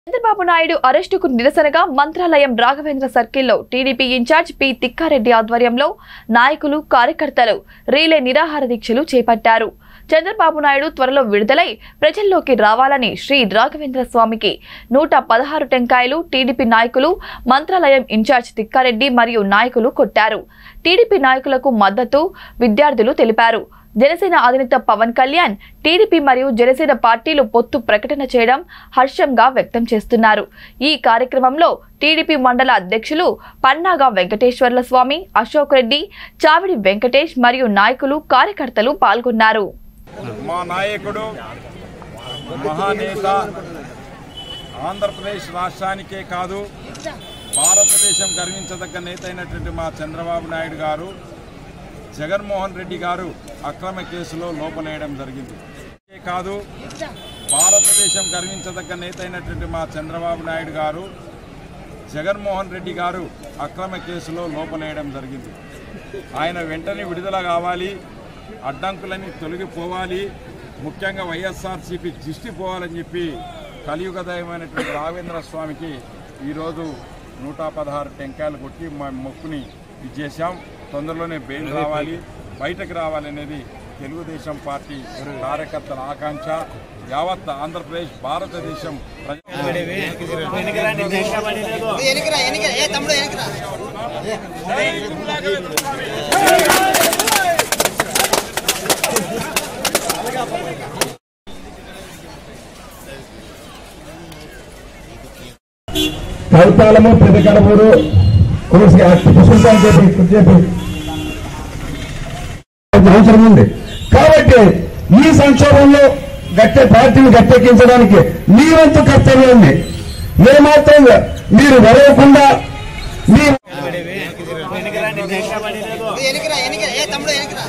చంద్రబాబు నాయుడు అరెస్టుకు నిరసనగా మంత్రాలయం రాఘవేంద్ర సర్కిల్లో టీడీపీ ఇన్ఛార్జ్ పి తిక్కారెడ్డి ఆధ్వర్యంలో నాయకులు కార్యకర్తలు రీలే నిరాహార దీక్షలు చేపట్టారు చంద్రబాబు నాయుడు త్వరలో విడుదలై ప్రజల్లోకి రావాలని శ్రీ రాఘవేంద్ర స్వామికి నూట పదహారు టెంకాయలు టీడీపీ నాయకులు మంత్రాలయం ఇన్ఛార్జ్ తిక్కారెడ్డి మరియు నాయకులు కొట్టారు టీడీపీ నాయకులకు మద్దతు విద్యార్థులు తెలిపారు జనసేన అధినేత పవన్ కళ్యాణ్ టీడీపీ మరియు జనసేన పార్టీలు పొత్తు ప్రకటన చేయడం హర్షంగా వ్యక్తం చేస్తున్నారు ఈ కార్యక్రమంలో టీడీపీ మండల అధ్యక్షులు పన్నాగా వెంకటేశ్వర్ల స్వామి అశోక్ రెడ్డి చావిడి వెంకటేష్ మరియు నాయకులు కార్యకర్తలు పాల్గొన్నారు మా నాయకుడు మహానేత ఆంధ్రప్రదేశ్ రాష్ట్రానికే కాదు భారతదేశం గర్వించదగ్గ నేత అయినటువంటి మా చంద్రబాబు నాయుడు గారు జగన్మోహన్ రెడ్డి గారు అక్రమ కేసులో లోపలేయడం జరిగింది ఇదే కాదు భారతదేశం గర్వించదగ్గ నేత అయినటువంటి మా చంద్రబాబు నాయుడు గారు జగన్మోహన్ రెడ్డి గారు అక్రమ కేసులో లోపలేయడం జరిగింది ఆయన వెంటనే విడుదల కావాలి అడ్డంకులన్నీ తొలగిపోవాలి ముఖ్యంగా వైఎస్ఆర్సీపీ దిష్టి పోవాలని చెప్పి కలియుగదయమైనటువంటి రాఘవేంద్ర స్వామికి ఈరోజు నూట పదహారు టెంకాయలు కొట్టి మా మొక్కుని ఇచ్చేసాం తొందరలోనే బెయిల్ రావాలి బయటకు రావాలనేది తెలుగుదేశం పార్టీ కార్యకర్తల ఆకాంక్ష యావత్ ఆంధ్రప్రదేశ్ భారతదేశం ప్రజ ఎనికిరా ఎనికిరా ఏ తమ్ముడు ఎనికిరా కవితాలము పెదకడమూరు కుసుంతాలు చెప్పి చెప్పి అవసరం ఉంది కాబట్టి ఈ సంక్షోభంలో గట్టె పార్టీని గట్టెక్కించడానికి మీ వంతు కర్తవ్యం ఉంది ఏమాత్రం మీరు వరవకుండా మీ ఎనికిరా ఎనికిరా ఏ తమ్ముడు ఎనికిరా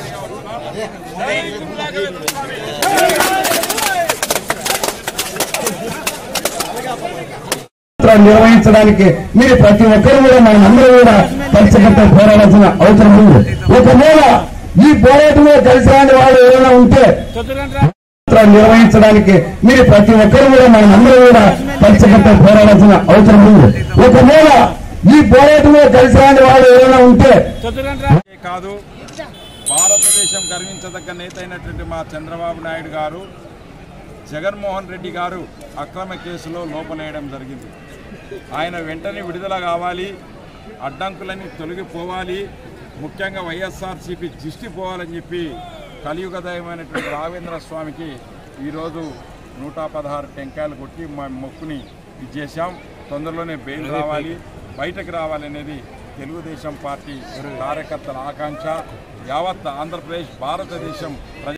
సంవత్సరాలు నిర్వహించడానికి మీరు ప్రతి ఒక్కరు కూడా మనందరూ కూడా కలిసికట్ట పోరాడాల్సిన అవసరం ఉంది ఒకవేళ ఈ పోరాటంలో కలిసి రాని వాళ్ళు ఏమైనా ఉంటే సంవత్సరాలు నిర్వహించడానికి మీరు ప్రతి ఒక్కరు కూడా మనందరూ కూడా కలిసికట్ట పోరాడాల్సిన అవసరం ఉంది ఒకవేళ ఈ పోరాటంలో కలిసి రాని వాళ్ళు ఏమైనా ఉంటే ఇదే కాదు భారతదేశం గర్వించదగ్గ నేత అయినటువంటి మా చంద్రబాబు నాయుడు గారు జగన్మోహన్ రెడ్డి గారు అక్రమ కేసులో లోపలేయడం జరిగింది ఆయన వెంటనే విడుదల కావాలి అడ్డంకులన్నీ తొలగిపోవాలి ముఖ్యంగా వైఎస్ఆర్సీపీ దిష్టి పోవాలని చెప్పి కలియుగదయమైనటువంటి రాఘవేంద్ర స్వామికి ఈరోజు నూట పదహారు టెంకాయలు కొట్టి మా మొక్కుని ఇచ్చేసాం తొందరలోనే బెయిల్ రావాలి బయటకు రావాలనేది తెలుగుదేశం పార్టీ కార్యకర్తల ఆకాంక్ష యావత్ ఆంధ్రప్రదేశ్ భారతదేశం ప్రజ